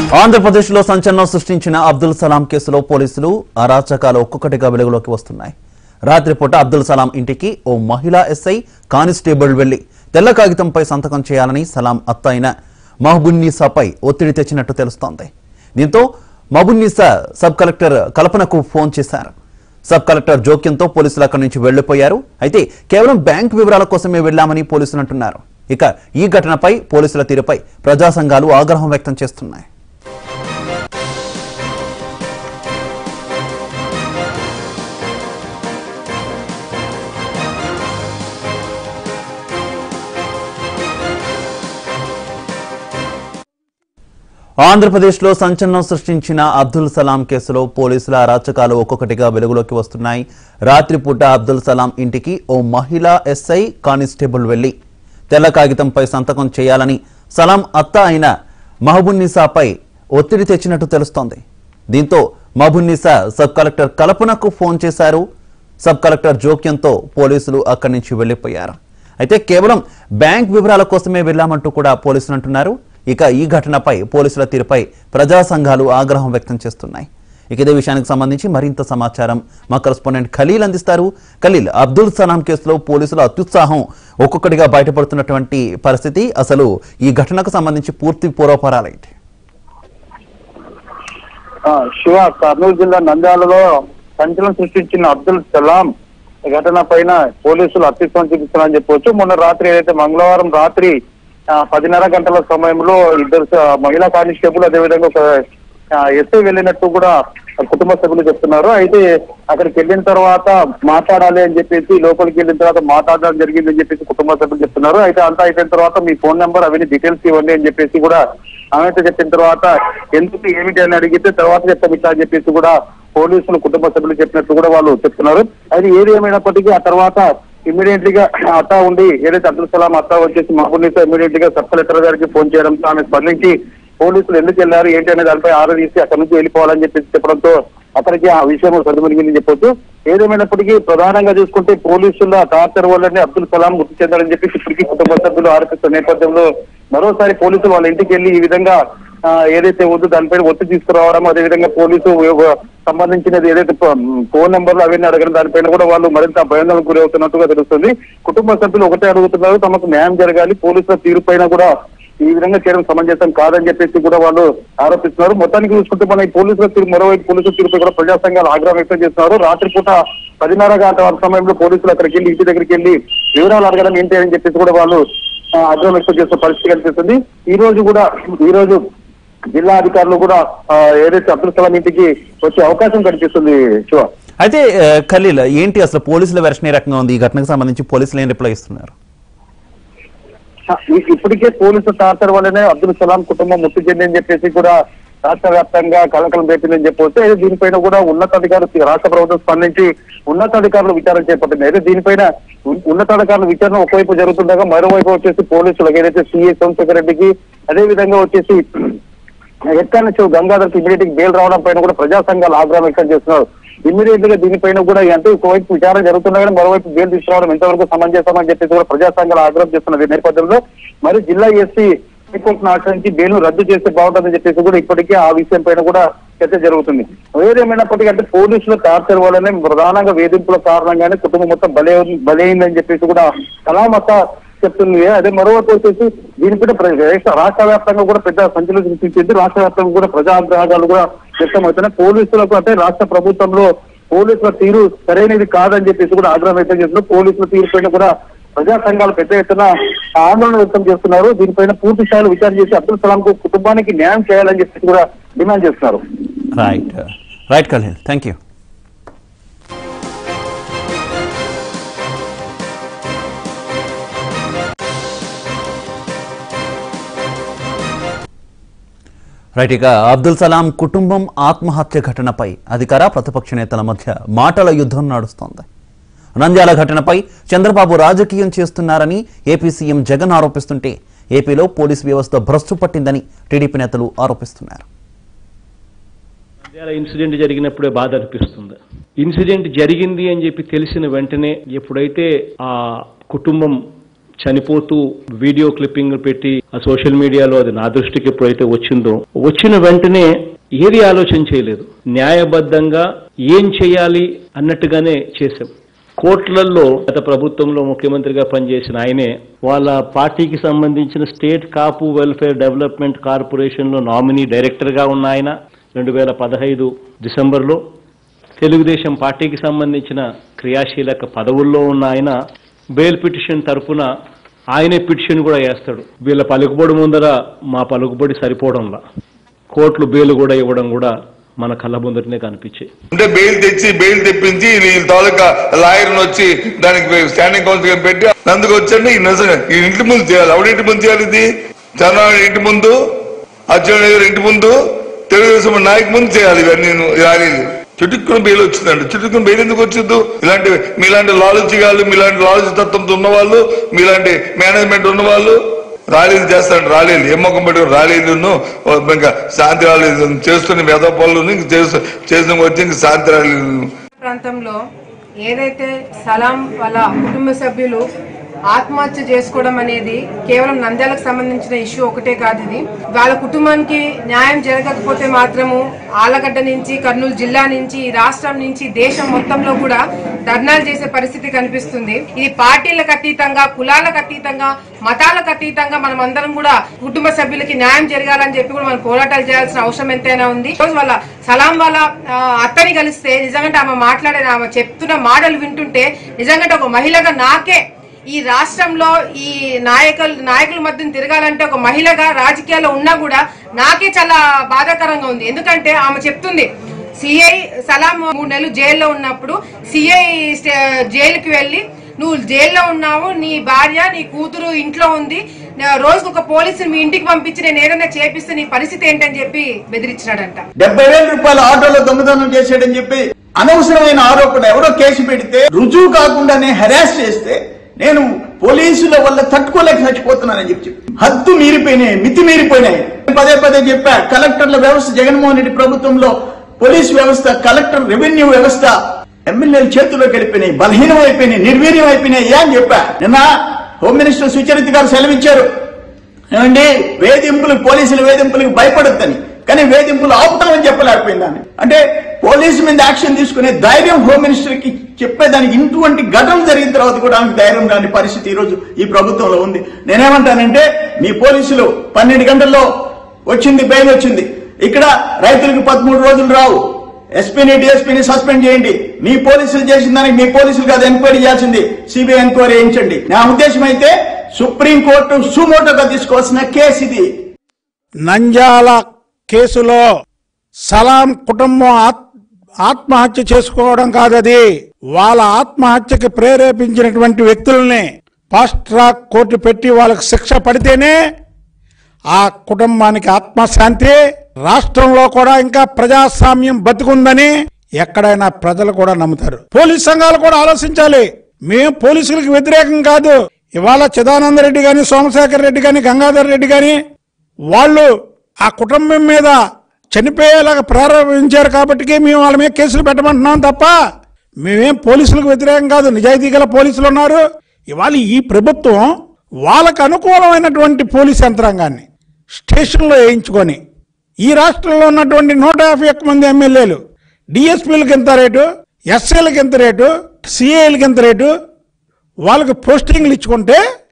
ఆంధ్రప్రదేశ్లో సంచలనం సృష్టించిన అబ్దుల్ సలాం కేసులో పోలీసులు అరాచకాలు ఒక్కొక్కటిగా వెలుగులోకి వస్తున్నాయి రాత్రిపూట అబ్దుల్ సలాం ఇంటికి ఓ మహిళా ఎస్ఐ కానిస్టేబుల్ వెళ్లి తెల్ల కాగితంపై సంతకం చేయాలని సలాం అత్త అయిన మహబున్నీసాపై ఒత్తిడి తెచ్చినట్టు తెలుస్తోంది దీంతో మహబున్నీసా సబ్ కలెక్టర్ కల్పనకు ఫోన్ చేశారు సబ్ కలెక్టర్ జోక్యంతో పోలీసులు అక్కడి నుంచి వెళ్లిపోయారు అయితే కేవలం బ్యాంక్ వివరాల కోసమే వెళ్లామని పోలీసులు అంటున్నారు ఇక ఈ ఘటనపై పోలీసుల తీరుపై ప్రజా సంఘాలు ఆగ్రహం వ్యక్తం చేస్తున్నాయి ఆంధ్రప్రదేశ్లో సంచలనం సృష్టించిన అబ్దుల్ సలాం కేసులో పోలీసుల అరాచకాలు ఒక్కొక్కటిగా వెలుగులోకి వస్తున్నాయి రాత్రిపూట అబ్దుల్ సలాం ఇంటికి ఓ మహిళా ఎస్ఐ కానిస్టేబుల్ వెళ్లి తెల్ల కాగితంపై సంతకం చేయాలని సలాం అత్త అయిన మహబున్నీసాపై ఒత్తిడి తెచ్చినట్టు తెలుస్తోంది దీంతో మహబున్నీసా సబ్ కలెక్టర్ కల్పనకు ఫోన్ చేశారు సబ్ కలెక్టర్ జోక్యంతో పోలీసులు అక్కడి నుంచి వెళ్లిపోయారు అయితే కేవలం బ్యాంక్ వివరాల కోసమే వెళ్లామంటూ కూడా పోలీసులు అంటున్నారు ఇక ఈ ఘటనపై పోలీసుల తీరుపై ప్రజా సంఘాలు ఆగ్రహం వ్యక్తం చేస్తున్నాయి ఇక ఇదే విషయానికి సంబంధించి మరింత సమాచారం మా కరెస్పాండెంట్ ఖలీల్ అందిస్తారు ఖలీల్ అబ్దుల్ సలాం కేసులో పోలీసుల అత్యుత్సాహం ఒక్కొక్కటిగా బయటపడుతున్నటువంటి పరిస్థితి అసలు ఈ ఘటనకు సంబంధించి పూర్తి పూర్వపరాలేంటి ఆ, శివ కర్నూలు జిల్లా నంద్యాలలో సంచలనం సృష్టించిన అబ్దుల్ సలాం ఘటన పైన పోలీసులు అత్యుత్వం చూపిస్తున్నారని చెప్పవచ్చు మొన్న రాత్రి ఏదైతే మంగళవారం రాత్రి ఆ, పదిన్నర గంటల సమయంలో ఇద్దరు స- మహిళా కానిస్టేబుల్ అదేవిధంగా ఒక ఎస్ఐ వెళ్ళినట్టు కూడా కుటుంబ సభ్యులు చెప్తున్నారు అయితే అక్కడికి వెళ్ళిన తర్వాత మాట్లాడాలి అని చెప్పేసి లోపలికి వెళ్ళిన తర్వాత మాట్లాడడం జరిగిందని చెప్పేసి కుటుంబ సభ్యులు చెప్తున్నారు అయితే అంతా అయిపోయిన తర్వాత మీ ఫోన్ నెంబర్ అవన్నీ డీటెయిల్స్ ఇవ్వండి అని చెప్పేసి కూడా ఆమెతో చెప్పిన తర్వాత ఎందుకు ఏమిటి అని అడిగితే తర్వాత చెప్తాం ఇట్లా అని చెప్పేసి కూడా పోలీసులు కుటుంబ సభ్యులు చెప్పినట్టు కూడా వాళ్ళు చెప్తున్నారు అయితే ఏది ఏమైనప్పటికీ ఆ తర్వాత ఇమ్మీడియట్లీ గా అత్త ఉండి ఏదైతే అబ్దుల్ సలాం అత్త వచ్చేసి మహబూబ్నితో ఇమ్మీడియట్ గా సబ్ కలెక్టర్ గారికి ఫోన్ చేయడంతో ఆమె స్పందించి పోలీసులు ఎందుకు వెళ్ళారు ఏంటి అనే దానిపై ఆరా తీసి అక్కడి నుంచి వెళ్ళిపోవాలని చెప్పేసి చెప్పడంతో అతనికి ఆ విషయం సరిమరిగిందని చెప్పొచ్చు ఏదేమైనప్పటికీ ప్రధానంగా చూసుకుంటే పోలీసుల టార్చర్ వల్లనే అబ్దుల్ కలాం గుర్తు చెందాలని చెప్పేసి ఇప్పటికీ కుటుంబ సభ్యులు ఆరోపిస్తున్న నేపథ్యంలో మరోసారి పోలీసులు వాళ్ళ ఇంటికి వెళ్ళి ఈ విధంగా ఆ, ఏదైతే ఉందో దానిపైన ఒత్తిడి తీసుకురావడం అదేవిధంగా పోలీసు వ్య- సంబంధించినది ఏదైతే ఫో- ఫోన్ నెంబర్లు అవన్నీ అడగడం దానిపైన కూడా వాళ్ళు మరింత భయాందోళనకు గురి అవుతున్నట్టుగా తెలుస్తుంది కుటుంబ సభ్యులు ఒకటే అడుగుతున్నారు తమకు న్యాయం జరగాలి పోలీసుల తీరు పైన కూడా ఈ విధంగా చేయడం సమంజసం కాదని చెప్పేసి కూడా వాళ్ళు ఆరోపిస్తున్నారు మొత్తానికి చూసుకుంటే మన ఈ పోలీసుల తీరు మరోవైపు పోలీసుల తీరుపై కూడా ప్రజా సంఘాలు ఆగ్రహం వ్యక్తం చేస్తున్నారు రాత్రిపూట పదిన్నర గంటల సమయంలో పోలీసులు అక్కడికి వెళ్ళి ఇంటి దగ్గరికి వెళ్ళి వివరాలు అడగడం ఏంటి అని చెప్పేసి కూడా వాళ్ళు ఆ, ఆగ్రహం వ్యక్తం చేస్తున్న పరిస్థితి కనిపిస్తుంది ఈ రోజు కూడా ఈ రోజు జిల్లా అధికారులు కూడా ఆ, ఏదైతే అబ్దుల్ కలాం ఇంటికి వచ్చే అవకాశం కనిపిస్తుంది శివ అయితే ఆ, ఖలీల్ ఏంటి అసలు పోలీసుల వెర్షన్ ఏ రకంగా ఉంది ఈ ఘటనకు సంబంధించి పోలీసులు ఏం రిప్లై ఇస్తున్నారు ఇ- ఇప్పటికే పోలీసు టార్చర్ వల్లనే అబ్దుల్ సలాం కుటుంబం మృతి చెందని చెప్పేసి కూడా రాష్ట్ర వ్యాప్తంగా కలకలం రేపిందని చెప్పొచ్చు అయితే దీనిపైన కూడా ఉన్నతాధికారులు రాష్ట్ర ప్రభుత్వం స్పందించి ఉన్నతాధికారులు విచారణ చేపట్టింది అయితే దీనిపైన ఉన్- ఉన్నతాధికారుల విచారణ ఒకవైపు జరుగుతుండగా మరోవైపు వచ్చేసి పోలీసులకు ఏదైతే సిఐ సోమశేఖర్ రెడ్డికి అదే విధంగా వచ్చేసి ఎక్కడ నుంచి గంగాధర్ ఇమీడియట్ బెయిల్ రావడం పైన కూడా ప్రజా సంఘాలు ఆగ్రహం వ్యక్తం చేస్తున్నారు ఇమీడియట్ గా దీనిపైన కూడా అంటే ఒకవైపు విచారణ జరుగుతుండగానే మరోవైపు బెయిల్ తీసుకురావడం ఎంతవరకు సమంజసమని చెప్పేసి కూడా ప్రజా సంఘాలు ఆగ్రహం చేస్తున్నది ఈ నేపథ్యంలో మరి జిల్లా ఎస్సీ హైకోర్టును ఆశ్రయించి బెయిల్ రద్దు చేస్తే బాగుంటుందని చెప్పేసి కూడా ఇప్పటికే ఆ విషయం పైన కూడా చర్చ జరుగుతుంది ఏదేమైనప్పటికీ అంటే పోలీసుల టార్చర్ వల్లనే ప్రధానంగా వేధింపుల కారణంగానే కుటుంబం మొత్తం బలే బలైందని చెప్పేసి కూడా కళామత చెప్తుంది అదే మరోవైపు వచ్చేసి దీనిపైన ప్ర- రాష్ట్ర రాష్ట్ర వ్యాప్తంగా కూడా పెద్ద సంచలనం సృష్టించింది రాష్ట్ర వ్యాప్తంగా కూడా ప్రజా ఆగ్రహాలు కూడా వ్యక్తమవుతున్నాయి పోలీసులకు అంటే రాష్ట్ర ప్రభుత్వంలో పోలీసుల తీరు సరైనది కాదని చెప్పేసి కూడా ఆగ్రహం వ్యక్తం చేస్తున్నారు పోలీసుల తీరు పైన కూడా ప్రజా సంఘాలు పెద్ద ఎత్తున ఆందోళన వ్యక్తం చేస్తున్నారు దీనిపైన పూర్తి స్థాయిలో విచారణ చేసి అబ్దుల్ కలాం కు కుటుంబానికి న్యాయం చేయాలని చెప్పేసి కూడా డిమాండ్ చేస్తున్నారు right right Khalil thank you right ఇక అబ్దుల్ సలాం కుటుంబం ఆత్మహత్య ఘటనపై అధికార ప్రతిపక్ష నేతల మధ్య మాటల యుద్ధం నడుస్తోంది నంద్యాల ఘటనపై చంద్రబాబు రాజకీయం చేస్తున్నారని ఏపీ సీఎం జగన్ ఆరోపిస్తుంటే ఏపీలో పోలీస్ వ్యవస్థ భ్రష్టు పట్టిందని టీడీపీ నేతలు ఆరోపిస్తున్నారు నంద్యాల ఇన్సిడెంట్ జరిగినప్పుడే బాధ అనిపిస్తుంది ఇన్సిడెంట్ జరిగింది అని చెప్పి తెలిసిన వెంటనే ఎప్పుడైతే ఆ కుటుంబం చనిపోతూ వీడియో క్లిప్పింగ్ పెట్టి ఆ సోషల్ మీడియాలో అది నా దృష్టికి ఎప్పుడైతే వచ్చిందో వచ్చిన వెంటనే ఏది ఆలోచన చేయలేదు న్యాయబద్ధంగా ఏం చేయాలి అన్నట్టుగానే చేశాం కోట్లల్లో గత ప్రభుత్వంలో ముఖ్యమంత్రిగా పనిచేసిన ఆయనే వాళ్ళ పార్టీకి సంబంధించిన స్టేట్ కాపు వెల్ఫేర్ డెవలప్మెంట్ కార్పొరేషన్లో నామినీ డైరెక్టర్గా ఉన్న ఆయన రెండు వేల పదహైదు డిసెంబర్లో తెలుగుదేశం పార్టీకి సంబంధించిన క్రియాశీలక పదవుల్లో ఉన్న ఆయన బెయిల్ పిటిషన్ తరఫున ఆయనే పిటిషన్ కూడా వేస్తాడు వీళ్ళ పలుకుబడి ముందర మా పలుకుబడి సరిపోవడంలా కోర్టులు బెయిల్ కూడా ఇవ్వడం కూడా మన కళ్ళ ముందరనే కనిపించాయి అంటే బెయిల్ తెచ్చి బెయిల్ తెప్పించి వీళ్ళ తాలూకా లాయర్ వచ్చి దానికి స్టాండింగ్ కౌన్సిల్ పెట్టి అందుకు వచ్చండి ఈ నిజంగా ఈ ఇంటి ముందు చేయాలి ఎవరి ఇంటి ముందు చేయాలి ఇది చంద్రబాబు ఇంటి ముందు అర్జున్ గారి ఇంటి ముందు తెలుగుదేశం నాయకు ముందు చేయాలి ఇవన్నీ ర్యాలీలు చుట్టుకుని బెయిల్ వచ్చిందండి చుట్టుకుని బెయిల్ ఎందుకు వచ్చిందో ఇలాంటి మీలాంటి లాలచిగాళ్ళు మీలాంటి లాలచి తత్వంతో ఉన్నవాళ్ళు మీలాంటి మేనేజ్మెంట్ ఉన్నవాళ్ళు ర్యాలీలు చేస్తాడు ర్యాలీలు ఏ మొక్కం పెట్టుకుని ర్యాలీలను ఇంకా శాంతి ర్యాలీలు చేస్తున్న మెద పనులు చేస్తూ చేసిన వచ్చి ఇంక శాంతి ర్యాలీలు ప్రాంతంలో ఏదైతే సలాం వాళ్ళ కుటుంబ సభ్యులు ఆత్మహత్య చేసుకోవడం అనేది కేవలం నంద్యాలకు సంబంధించిన ఇష్యూ ఒకటే కాదు ఇది వాళ్ళ కుటుంబానికి న్యాయం జరగకపోతే మాత్రము ఆలగడ్డ నుంచి కర్నూలు జిల్లా నుంచి ఈ రాష్ట్రం నుంచి దేశం మొత్తంలో కూడా ధర్నాలు చేసే పరిస్థితి కనిపిస్తుంది ఇది పార్టీలకు అతీతంగా కులాలకు అతీతంగా మతాలకు అతీతంగా మనం అందరం కూడా కుటుంబ సభ్యులకి న్యాయం జరగాలని చెప్పి కూడా మనం పోరాటాలు చేయాల్సిన అవసరం ఎంతైనా ఉంది ఈ రోజు వాళ్ళ సలాం వాళ్ళ ఆ, అత్తని కలిస్తే నిజంగా ఆమె మాట్లాడే ఆమె చెప్తున్న మాటలు వింటుంటే నిజంగా ఒక మహిళగా నాకే ఈ రాష్ట్రంలో ఈ నాయకులు నాయకుల మధ్య తిరగాలంటే ఒక మహిళగా రాజకీయాల్లో ఉన్నా కూడా నాకే చాలా బాధాకరంగా ఉంది ఎందుకంటే ఆమె చెప్తుంది సిఐ సలాం మూడు నెలలు జైల్లో ఉన్నప్పుడు సిఐ జైలుకి వెళ్ళి నువ్వు జైల్లో ఉన్నావు నీ భార్య నీ కూతురు ఇంట్లో ఉంది నా- రోజుకు ఒక పోలీసుని మీ ఇంటికి పంపించి నేను ఏదైనా చేపిస్తే నీ పరిస్థితి ఏంటని చెప్పి బెదిరించినాడంట డెబ్బై వేల రూపాయల ఆటోలో దొంగతనం చేశాడని చెప్పి అనవసరమైన ఆరోపణ ఎవరో కేసు పెడితే రుజువు కాకుండానే హెరాస్ చేస్తే నేను పోలీసుల వల్ల తట్టుకోలేక చచ్చిపోతున్నానని చెప్పి చెప్పి. హద్దు మీరిపోయినాయి మితి మీరిపోయినాయి పదే పదే చెప్పా కలెక్టర్ల వ్యవస్థ జగన్మోహన్ రెడ్డి ప్రభుత్వంలో పోలీస్ వ్యవస్థ కలెక్టర్ రెవెన్యూ వ్యవస్థ ఎమ్మెల్యేల చేతుల్లోకి వెళ్ళిపోయినాయి బలహీనం అయిపోయినాయి నిర్వీర్యం అయిపోయినాయి అని చెప్పా నిన్న హోమ్ మినిస్టర్ సుచరిత గారు సెలవిచ్చారు ఏమండి వేధింపులు పోలీసుల వేధింపులకు భయపడద్దని కానీ వేధింపులు ఆపుతామని చెప్పలేకపోయిందని అంటే పోలీసు మీద యాక్షన్ తీసుకునే ధైర్యం హోమ్ మినిస్టర్ కి చెప్పేదానికి ఇటువంటి ఘటన జరిగిన తర్వాత కూడా ఆమెకు ధైర్యం రాని పరిస్థితి ఈ రోజు ఈ ప్రభుత్వంలో ఉంది నేనేమంటానంటే మీ పోలీసులు పన్నెండు గంటల్లో వచ్చింది బెయిల్ వచ్చింది ఇక్కడ రైతులకు పదమూడు రోజులు రావు ఎస్పీని డిఎస్పీని సస్పెండ్ చేయండి మీ పోలీసులు చేసిన దానికి మీ పోలీసులు కాదు ఎంక్వైరీ చేయాల్సింది సిబిఐ ఎంక్వైరీ చేయించండి నా ఉద్దేశం అయితే సుప్రీంకోర్టు సుమోటోగా తీసుకోవాల్సిన కేసు ఇది నంద్యాల కేసులో సలాం కుటుంబం ఆత్- ఆత్మహత్య చేసుకోవడం కాదది వాళ్ళ ఆత్మహత్యకి ప్రేరేపించినటువంటి వ్యక్తుల్ని ఫాస్ట్ ట్రాక్ కోర్టు పెట్టి వాళ్ళకి శిక్ష పడితేనే ఆ కుటుంబానికి ఆత్మశాంతి రాష్ట్రంలో కూడా ఇంకా ప్రజాస్వామ్యం బతుకుందని ఎక్కడైనా ప్రజలు కూడా నమ్ముతారు పోలీస్ సంఘాలు కూడా ఆలోచించాలి మేము పోలీసులకు వ్యతిరేకం కాదు ఇవాళ చిదానంద రెడ్డి గాని సోమశేఖర్ రెడ్డి గాని గంగాధర్ రెడ్డి గాని వాళ్ళు ఆ కుటుంబం మీద చనిపోయేలాగా ప్రారంభించారు కాబట్టి మేము వాళ్ళ మీద కేసులు పెట్టమంటున్నాం తప్ప మేమేం పోలీసులకు వ్యతిరేకం కాదు నిజాయితీ గల పోలీసులు ఉన్నారు ఇవాళ ఈ ప్రభుత్వం వాళ్ళకు అనుకూలమైనటువంటి పోలీస్ యంత్రాంగాన్ని స్టేషన్లో వేయించుకొని ఈ రాష్ట్రంలో ఉన్నటువంటి నూట యాభై ఒక్క మంది ఎమ్మెల్యేలు డిఎస్పీలకు ఎంత రేటు ఎస్ఏలకు ఎంత రేటు సిఏలకు ఎంత రేటు వాళ్ళకి పోస్టింగ్లు ఇచ్చుకుంటే